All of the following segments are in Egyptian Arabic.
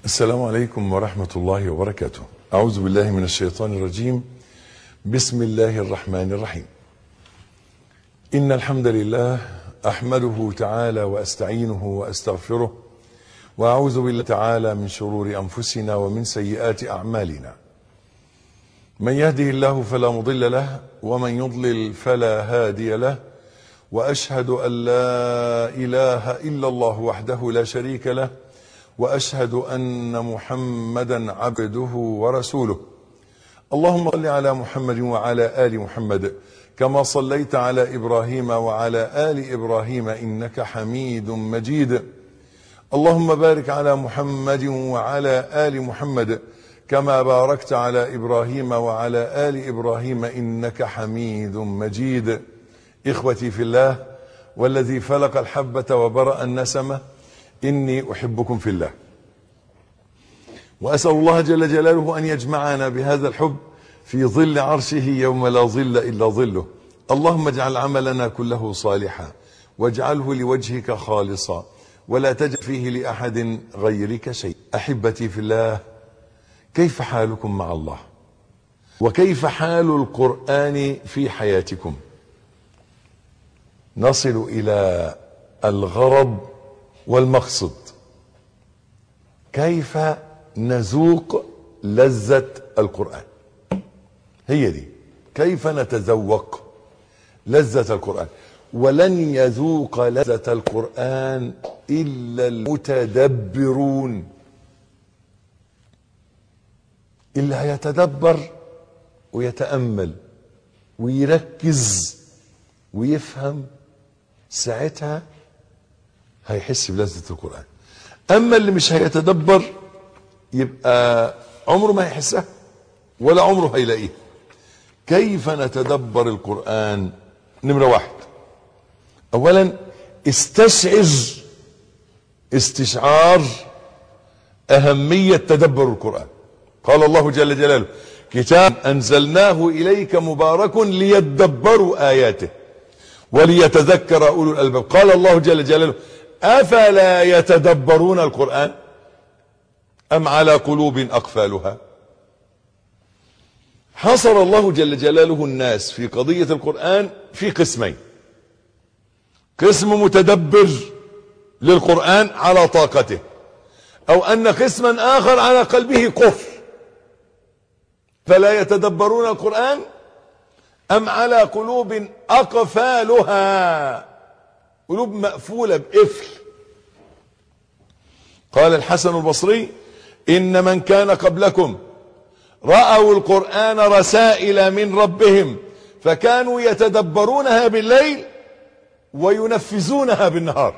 السلام عليكم ورحمة الله وبركاته أعوذ بالله من الشيطان الرجيم بسم الله الرحمن الرحيم إن الحمد لله أحمده تعالى وأستعينه وأستغفره وأعوذ بالله تعالى من شرور أنفسنا ومن سيئات أعمالنا من يهده الله فلا مضل له ومن يضلل فلا هادي له وأشهد أن لا إله إلا الله وحده لا شريك له واشهد ان محمدا عبده ورسوله اللهم صل على محمد وعلى ال محمد كما صليت على ابراهيم وعلى ال ابراهيم انك حميد مجيد اللهم بارك على محمد وعلى ال محمد كما باركت على ابراهيم وعلى ال ابراهيم انك حميد مجيد اخوتي في الله والذي فلق الحبه وبرا النسمه إني أحبكم في الله وأسأل الله جل جلاله أن يجمعنا بهذا الحب في ظل عرشه يوم لا ظل إلا ظله اللهم اجعل عملنا كله صالحا واجعله لوجهك خالصا ولا تجعل فيه لأحد غيرك شيء أحبتي في الله كيف حالكم مع الله وكيف حال القرآن في حياتكم نصل إلى الغرض والمقصد كيف نذوق لذة القرآن هي دي كيف نتذوق لذة القرآن ولن يذوق لذة القرآن إلا المتدبرون اللي هيتدبر ويتأمل ويركز ويفهم ساعتها هيحس بلذة القرآن أما اللي مش هيتدبر يبقى عمره ما هيحسها ولا عمره هيلاقيه كيف نتدبر القرآن نمرة واحد أولا استشعر استشعار أهمية تدبر القرآن قال الله جل جلاله كتاب أنزلناه إليك مبارك ليدبروا آياته وليتذكر أولو الألباب قال الله جل جلاله أفلا يتدبرون القرآن أم على قلوب أقفالها حصر الله جل جلاله الناس في قضية القرآن في قسمين قسم متدبر للقرآن على طاقته أو أن قسما آخر على قلبه قفل فلا يتدبرون القرآن أم على قلوب أقفالها قلوب مقفولة بقفل قال الحسن البصري إن من كان قبلكم رأوا القرآن رسائل من ربهم فكانوا يتدبرونها بالليل وينفذونها بالنهار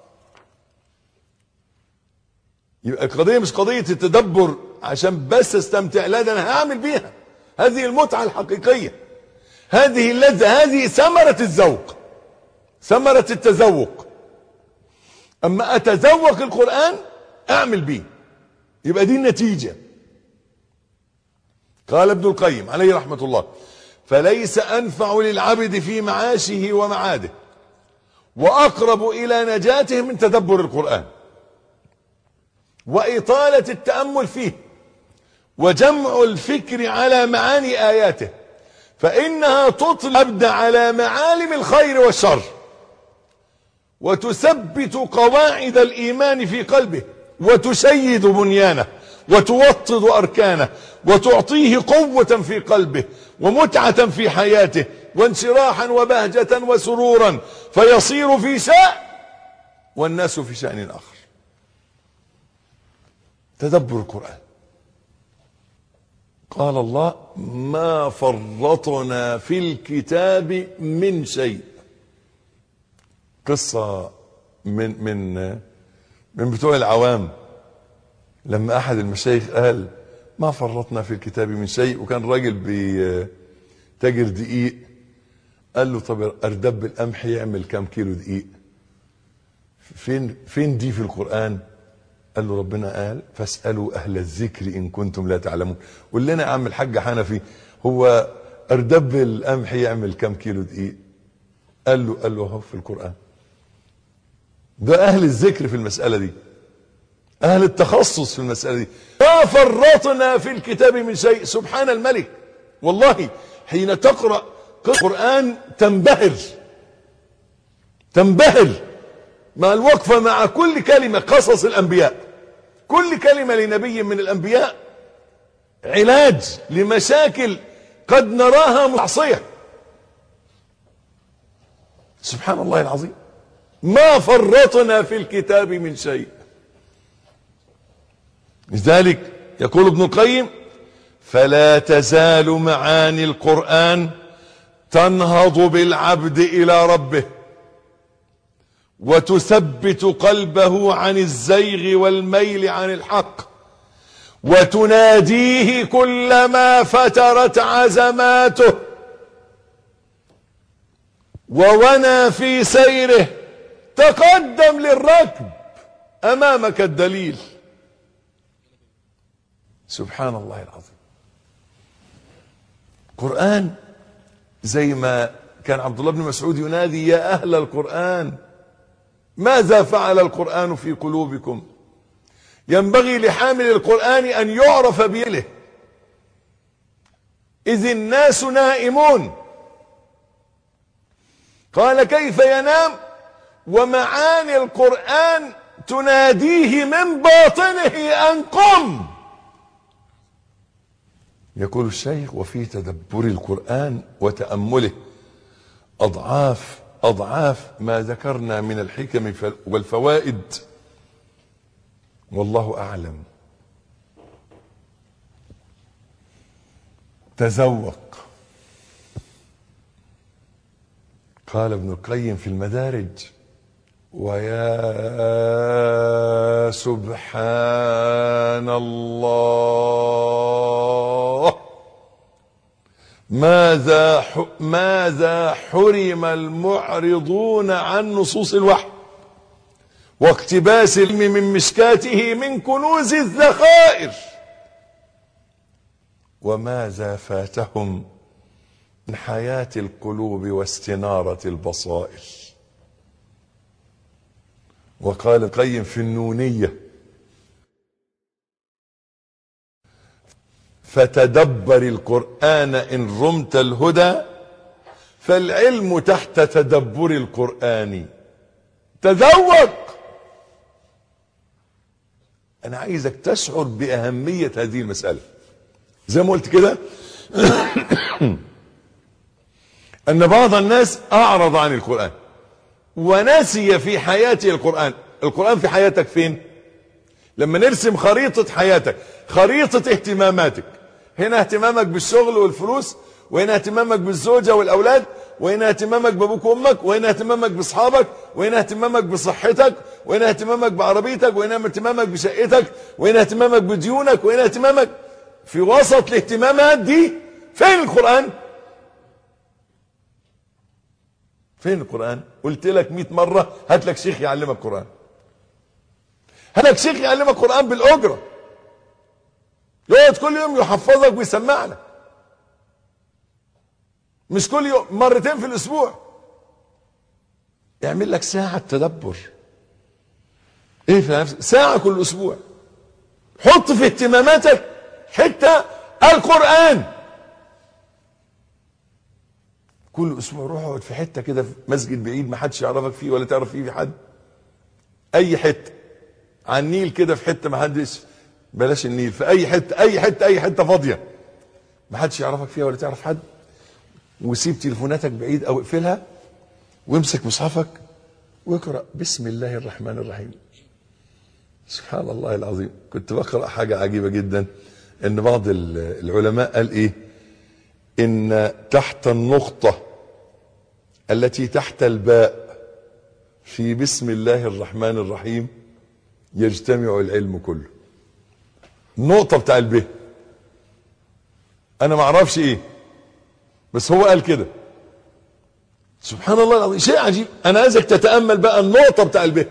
يبقى القضية مش قضية التدبر عشان بس استمتع لا ده انا هعمل بيها هذه المتعة الحقيقية هذه اللذة هذه ثمرة الذوق ثمرة التذوق اما اتذوق القرآن اعمل بيه يبقى دي النتيجة قال ابن القيم عليه رحمة الله فليس انفع للعبد في معاشه ومعاده واقرب الى نجاته من تدبر القرآن واطالة التأمل فيه وجمع الفكر على معاني اياته فانها تطلع العبد على معالم الخير والشر وتثبت قواعد الايمان في قلبه وتشيد بنيانه وتوطد اركانه وتعطيه قوة في قلبه ومتعة في حياته وانشراحا وبهجة وسرورا فيصير في شأن والناس في شأن اخر تدبر القرآن قال الله ما فرطنا في الكتاب من شيء قصة من من من بتوع العوام لما احد المشايخ قال ما فرطنا في الكتاب من شيء وكان راجل بتاجر دقيق قال له طب اردب القمح يعمل كام كيلو دقيق فين فين دي في القرآن قال له ربنا قال فاسألوا أهل الذكر إن كنتم لا تعلمون قول لنا يا عم الحاج حنفي هو اردب القمح يعمل كام كيلو دقيق قال له قال له اهو في القرآن ده أهل الذكر في المسألة دي اهل التخصص في المسألة دي ما فرطنا في الكتاب من شيء سبحان الملك والله حين تقرأ القرآن تنبهر تنبهر مع الوقفة مع كل كلمة قصص الأنبياء كل كلمة لنبي من الأنبياء علاج لمشاكل قد نراها معصية سبحان الله العظيم ما فرطنا في الكتاب من شيء لذلك يقول ابن القيم فلا تزال معاني القرآن تنهض بالعبد إلى ربه وتثبت قلبه عن الزيغ والميل عن الحق وتناديه كلما فترت عزماته وونى في سيره تقدم للركب امامك الدليل سبحان الله العظيم قرآن زي ما كان عبد الله بن مسعود ينادي يا أهل القرآن ماذا فعل القرآن في قلوبكم ينبغي لحامل القرآن أن يعرف بيله إذ الناس نائمون قال كيف ينام ومعاني القرآن تناديه من باطنه أن قم يقول الشيخ وفي تدبر القرآن وتأمله أضعاف أضعاف ما ذكرنا من الحكم والفوائد والله أعلم تذوق قال ابن القيم في المدارج ويا سبحان الله ماذا ح... ماذا حرم المعرضون عن نصوص الوحي واقتباس العلم من مشكاته من كنوز الذخائر وماذا فاتهم من حياة القلوب واستنارة البصائر وقال القيم في النونية فتدبر القرآن إن رمت الهدى فالعلم تحت تدبر القرآن تذوق أنا عايزك تشعر بأهمية هذه المسألة زي ما قلت كده أن بعض الناس أعرض عن القرآن ونسي في حياته القرآن القرآن في حياتك فين لما نرسم خريطة حياتك خريطة اهتماماتك هنا اهتمامك بالشغل والفلوس وهنا اهتمامك بالزوجة والأولاد وهنا اهتمامك بابوك وامك وهنا اهتمامك باصحابك وهنا اهتمامك بصحتك وهنا اهتمامك بعربيتك وهنا اهتمامك بشقتك وهنا اهتمامك بديونك وهنا اهتمامك في وسط الاهتمامات دي فين القرآن فين القرآن قلت لك 100 مرة هات لك شيخ يعلمك قرآن هات لك شيخ يعلمك قرآن بالأجرة يقعد كل يوم يحفظك ويسمع لك مش كل يوم مرتين في الأسبوع يعمل لك ساعة تدبر ايه في نفسك ساعة كل أسبوع حط في اهتماماتك حتة القرآن كل اسبوع روح اقعد في حته كده في مسجد بعيد ما حدش يعرفك فيه ولا تعرف فيه في حد اي حته على النيل كده في حته ما حدش بلاش النيل في اي حته اي حته اي حته فاضيه ما حدش يعرفك فيها ولا تعرف حد وسيب تليفوناتك بعيد او اقفلها وامسك مصحفك واقرا بسم الله الرحمن الرحيم سبحان الله العظيم كنت بقرا حاجه عجيبه جدا ان بعض العلماء قال ايه ان تحت النقطة التي تحت الباء في بسم الله الرحمن الرحيم يجتمع العلم كله النقطة بتاع الب انا ما اعرفش ايه بس هو قال كده سبحان الله العظيم شيء عجيب انا عايزك تتأمل بقى النقطة بتاع الب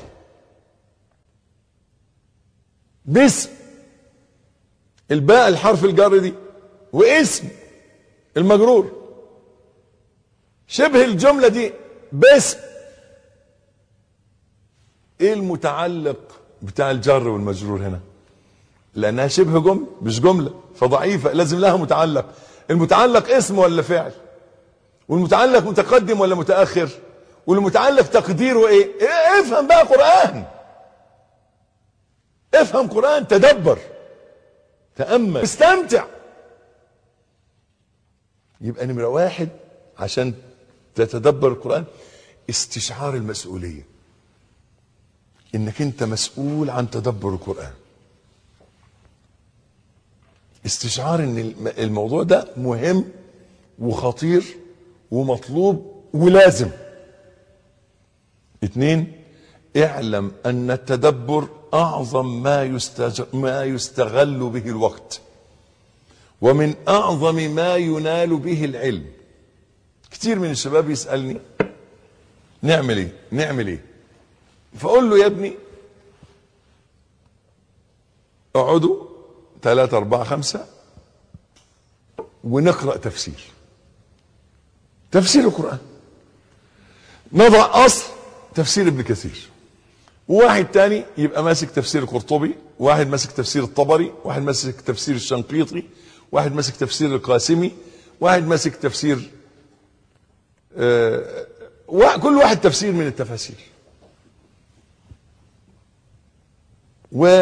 باسم الباء الحرف الجر دي واسم المجرور شبه الجملة دي باسم ايه المتعلق بتاع الجر والمجرور هنا لانها شبه جمله مش جمله فضعيفه لازم لها متعلق المتعلق اسم ولا فعل والمتعلق متقدم ولا متاخر والمتعلق تقديره ايه, إيه افهم بقى قران افهم قران تدبر تامل استمتع يبقى نمره واحد عشان تتدبر القران استشعار المسؤوليه انك انت مسؤول عن تدبر القران استشعار ان الم- الموضوع ده مهم وخطير ومطلوب ولازم اتنين اعلم ان التدبر اعظم ما يستج... ما يستغل به الوقت ومن اعظم ما ينال به العلم كتير من الشباب يسالني نعمل ايه نعمل ايه فاقول له يا ابني اقعدوا ثلاثة أربعة خمسة ونقرأ تفسير تفسير القرآن نضع أصل تفسير ابن كثير وواحد تاني يبقى ماسك تفسير القرطبي واحد ماسك تفسير الطبري واحد ماسك تفسير الشنقيطي واحد ماسك تفسير القاسمي واحد ماسك تفسير آه وا- كل واحد تفسير من التفاسير و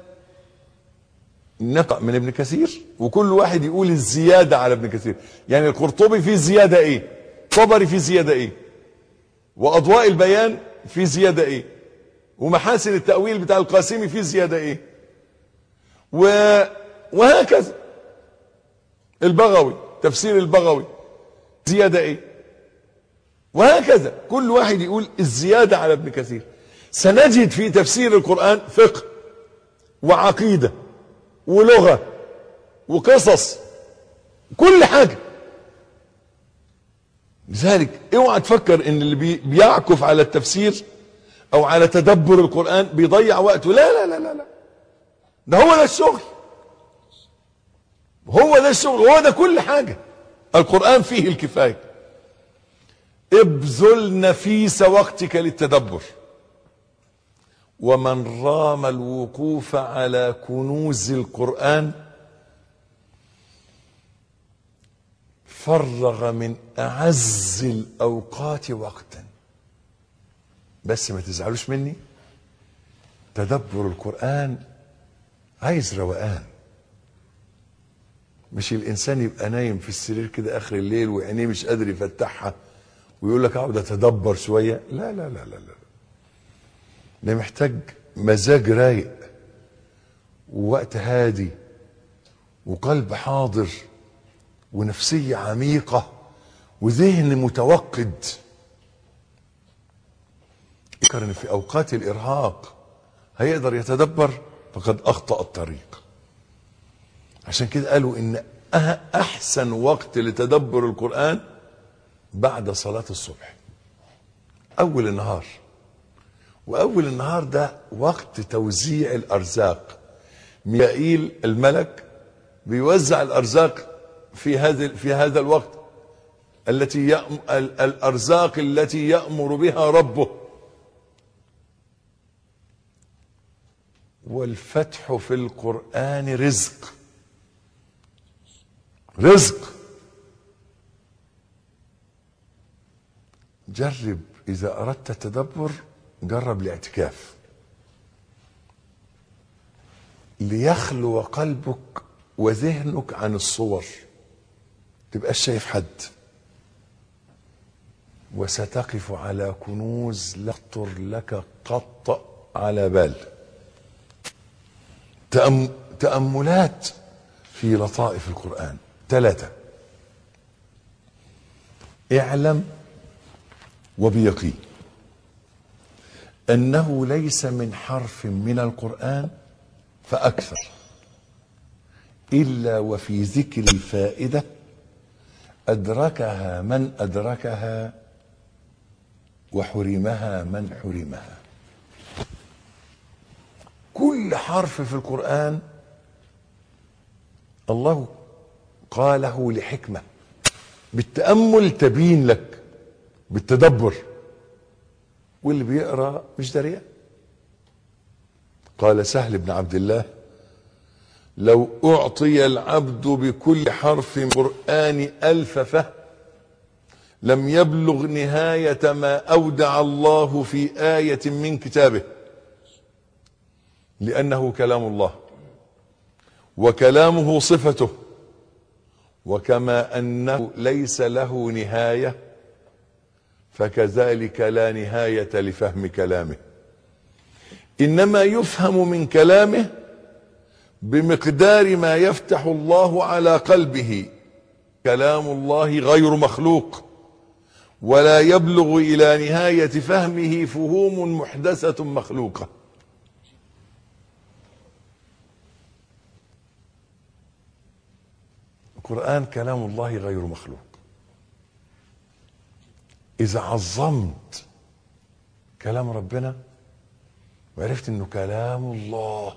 نقع من ابن كثير وكل واحد يقول الزيادة على ابن كثير يعني القرطبي فيه زيادة ايه طبري فيه زيادة ايه واضواء البيان فيه زيادة ايه ومحاسن التأويل بتاع القاسمي فيه زيادة ايه و... وهكذا البغوي تفسير البغوي زيادة ايه وهكذا كل واحد يقول الزيادة على ابن كثير سنجد في تفسير القرآن فقه وعقيده ولغه وقصص كل حاجه لذلك اوعى تفكر ان اللي بي- بيعكف على التفسير او على تدبر القران بيضيع وقته لا لا لا لا لا ده هو ده الشغل هو ده الشغل هو ده كل حاجه القران فيه الكفايه ابذل نفيس وقتك للتدبر ومن رام الوقوف على كنوز القرآن فرغ من أعز الأوقات وقتا بس ما تزعلوش مني تدبر القرآن عايز روقان مش الإنسان يبقى نايم في السرير كده آخر الليل وعينيه مش قادر يفتحها ويقول لك أقعد أتدبر شوية لا لا لا لا, لا. ده محتاج مزاج رايق ووقت هادي وقلب حاضر ونفسية عميقة وذهن متوقد يذكر ان في اوقات الارهاق هيقدر يتدبر فقد اخطا الطريق عشان كده قالوا ان أه- احسن وقت لتدبر القران بعد صلاه الصبح اول النهار واول النهار ده وقت توزيع الارزاق ميكائيل الملك بيوزع الارزاق في هذا في هذا الوقت التي يأم ال- الارزاق التي يامر بها ربه والفتح في القران رزق رزق جرب اذا اردت التدبر جرب الاعتكاف ليخلو قلبك وذهنك عن الصور تبقاش شايف حد وستقف على كنوز لا تخطر لك قط على بال تأم تأملات في لطائف القرآن ثلاثة اعلم وبيقين انه ليس من حرف من القران فاكثر الا وفي ذكر الفائده ادركها من ادركها وحرمها من حرمها كل حرف في القران الله قاله لحكمه بالتامل تبين لك بالتدبر واللي بيقرا مش دريان قال سهل بن عبد الله لو أعطي العبد بكل حرف قرآن ألف فهم لم يبلغ نهاية ما أودع الله في آية من كتابه لأنه كلام الله وكلامه صفته وكما أنه ليس له نهاية فكذلك لا نهاية لفهم كلامه إنما يفهم من كلامه بمقدار ما يفتح الله على قلبه كلام الله غير مخلوق ولا يبلغ إلى نهاية فهمه فهوم محدثة مخلوقة القرآن كلام الله غير مخلوق إذا عظمت كلام ربنا وعرفت انه كلام الله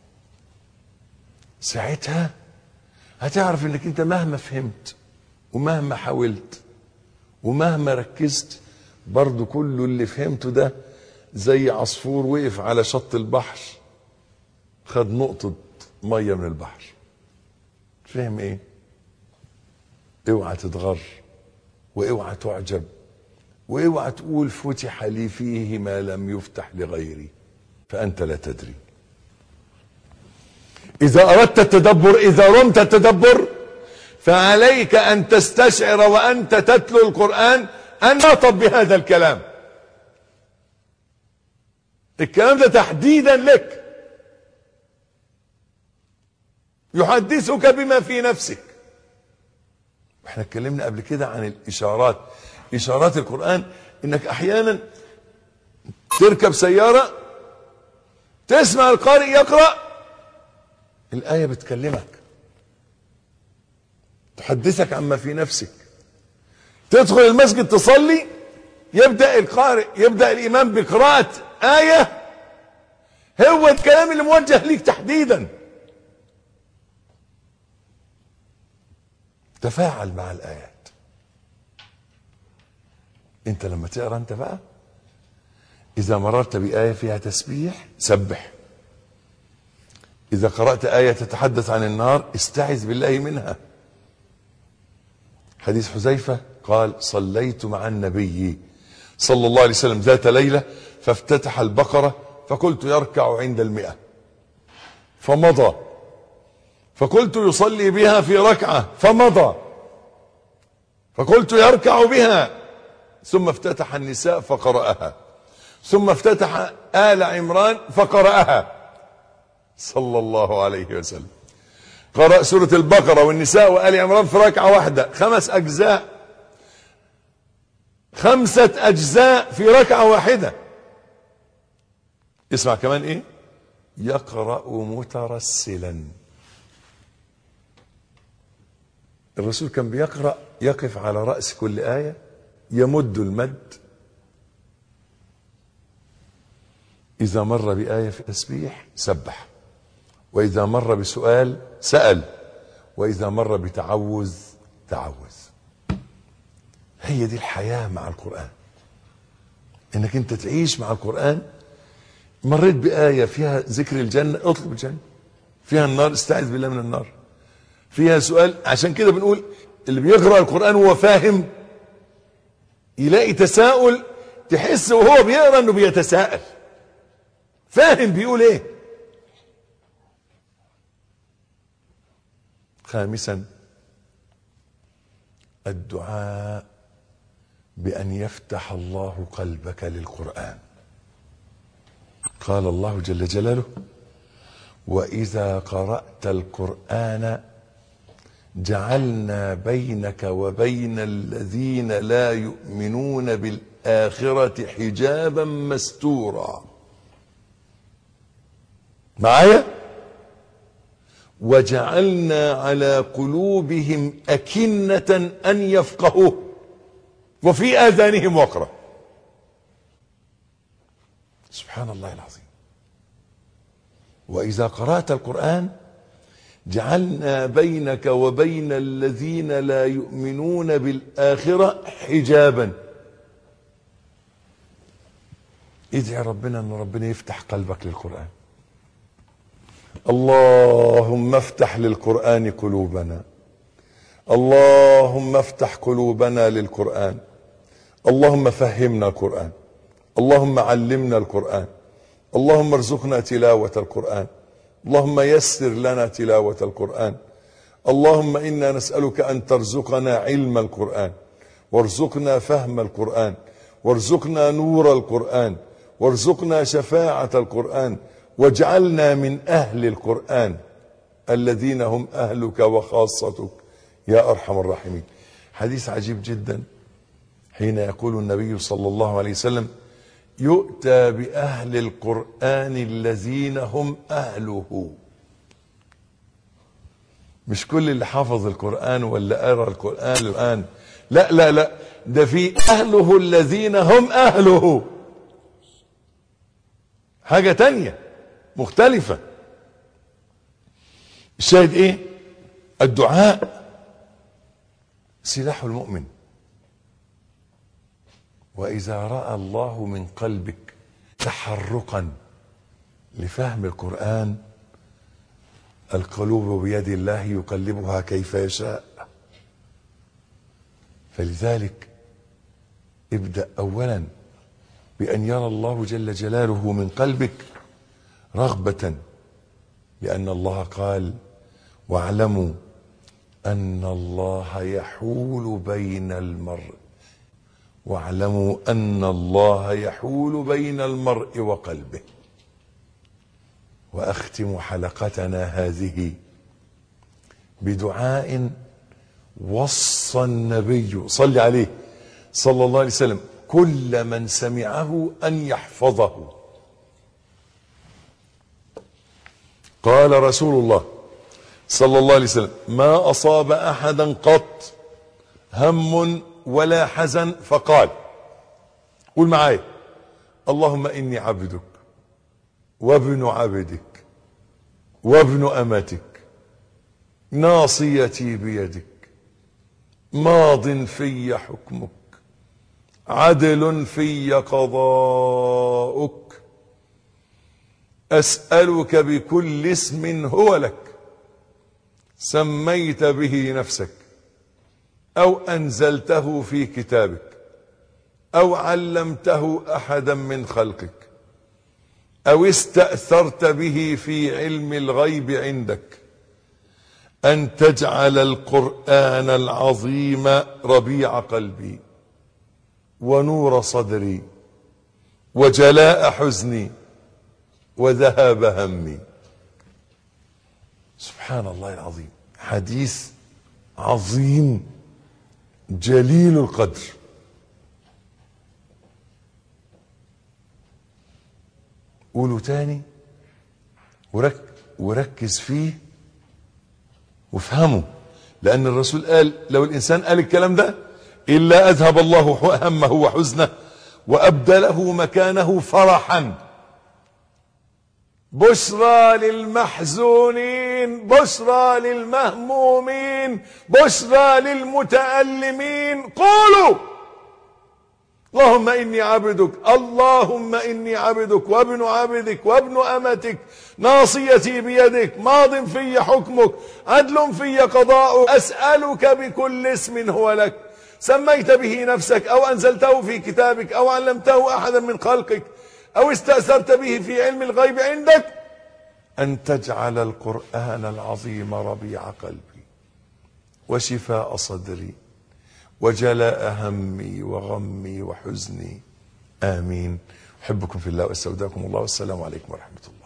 ساعتها هتعرف انك انت مهما فهمت ومهما حاولت ومهما ركزت برضو كل اللي فهمته ده زي عصفور وقف على شط البحر خد نقطة مية من البحر فهم ايه اوعى تتغر واوعى تعجب واوعى تقول فتح لي فيه ما لم يفتح لغيري فانت لا تدري اذا اردت التدبر اذا رمت التدبر فعليك ان تستشعر وانت تتلو القران ان نطب بهذا الكلام الكلام ده تحديدا لك يحدثك بما في نفسك احنا اتكلمنا قبل كده عن الاشارات اشارات القران انك احيانا تركب سياره تسمع القارئ يقرا الايه بتكلمك تحدثك عما في نفسك تدخل المسجد تصلي يبدا القارئ يبدا الامام بقراءه ايه هو الكلام اللي موجه ليك تحديدا تفاعل مع الايات انت لما تقرا انت بقى اذا مررت بايه فيها تسبيح سبح اذا قرات ايه تتحدث عن النار استعذ بالله منها حديث حذيفه قال صليت مع النبي صلى الله عليه وسلم ذات ليله فافتتح البقره فقلت يركع عند المئه فمضى فقلت يصلي بها في ركعه فمضى فقلت يركع بها ثم افتتح النساء فقرأها ثم افتتح آل عمران فقرأها صلى الله عليه وسلم قرأ سورة البقرة والنساء وآل عمران في ركعة واحدة خمس أجزاء خمسة أجزاء في ركعة واحدة اسمع كمان إيه يقرأ مترسلا الرسول كان بيقرأ يقف على رأس كل آية يمد المد إذا مر بآية في تسبيح سبح وإذا مر بسؤال سأل وإذا مر بتعوذ تعوذ هي دي الحياة مع القرآن إنك أنت تعيش مع القرآن مريت بآية فيها ذكر الجنة اطلب الجنة فيها النار استعذ بالله من النار فيها سؤال عشان كده بنقول اللي بيقرأ القرآن وهو فاهم يلاقي تساؤل تحس وهو بيقرا انه بيتساءل فاهم بيقول ايه خامسا الدعاء بان يفتح الله قلبك للقران قال الله جل جلاله واذا قرات القران جعلنا بينك وبين الذين لا يؤمنون بالآخرة حجابا مستورا معايا وجعلنا على قلوبهم أكنة أن يفقهوه وفي آذانهم وقرا سبحان الله العظيم وإذا قرأت القرآن جعلنا بينك وبين الذين لا يؤمنون بالآخرة حجابا ادعي ربنا ان ربنا يفتح قلبك للقرآن اللهم افتح للقرآن قلوبنا اللهم افتح قلوبنا للقرآن اللهم فهمنا القرآن اللهم علمنا القرآن اللهم ارزقنا تلاوة القرآن اللهم يسر لنا تلاوة القرآن اللهم إنا نسألك أن ترزقنا علم القرآن وارزقنا فهم القرآن وارزقنا نور القرآن وارزقنا شفاعة القرآن واجعلنا من أهل القرآن الذين هم أهلك وخاصتك يا أرحم الراحمين حديث عجيب جدا حين يقول النبي صلى الله عليه وسلم يؤتى بأهل القرآن الذين هم أهله مش كل اللي حافظ القرآن ولا قرأ القرآن الآن لا لا لا ده في أهله الذين هم أهله حاجة تانية مختلفة الشاهد ايه الدعاء سلاح المؤمن واذا راى الله من قلبك تحرقا لفهم القران القلوب بيد الله يقلبها كيف يشاء فلذلك ابدا اولا بان يرى الله جل جلاله من قلبك رغبه لان الله قال واعلموا ان الله يحول بين المرء واعلموا ان الله يحول بين المرء وقلبه واختم حلقتنا هذه بدعاء وصى النبي صل عليه صلى الله عليه وسلم كل من سمعه ان يحفظه قال رسول الله صلى الله عليه وسلم ما اصاب احدا قط هم ولا حزن فقال قول معايا اللهم اني عبدك وابن عبدك وابن امتك ناصيتي بيدك ماض في حكمك عدل في قضاؤك اسالك بكل اسم هو لك سميت به نفسك او انزلته في كتابك او علمته احدا من خلقك او استاثرت به في علم الغيب عندك ان تجعل القران العظيم ربيع قلبي ونور صدري وجلاء حزني وذهاب همي سبحان الله العظيم حديث عظيم جليل القدر قولوا تاني ورك وركز فيه وافهمه لأن الرسول قال لو الإنسان قال الكلام ده إلا أذهب الله همه وحزنه وأبدله مكانه فرحا بشرى للمحزونين بشرى للمهمومين بشرى للمتألمين قولوا اللهم إني عبدك اللهم إني عبدك وابن عبدك وابن أمتك ناصيتي بيدك ماض في حكمك عدل في قضاؤك أسألك بكل اسم هو لك سميت به نفسك أو أنزلته في كتابك أو علمته أحدا من خلقك أو استأثرت به في علم الغيب عندك أن تجعل القرآن العظيم ربيع قلبي وشفاء صدري وجلاء همي وغمي وحزني آمين أحبكم في الله واستودعكم الله والسلام عليكم ورحمة الله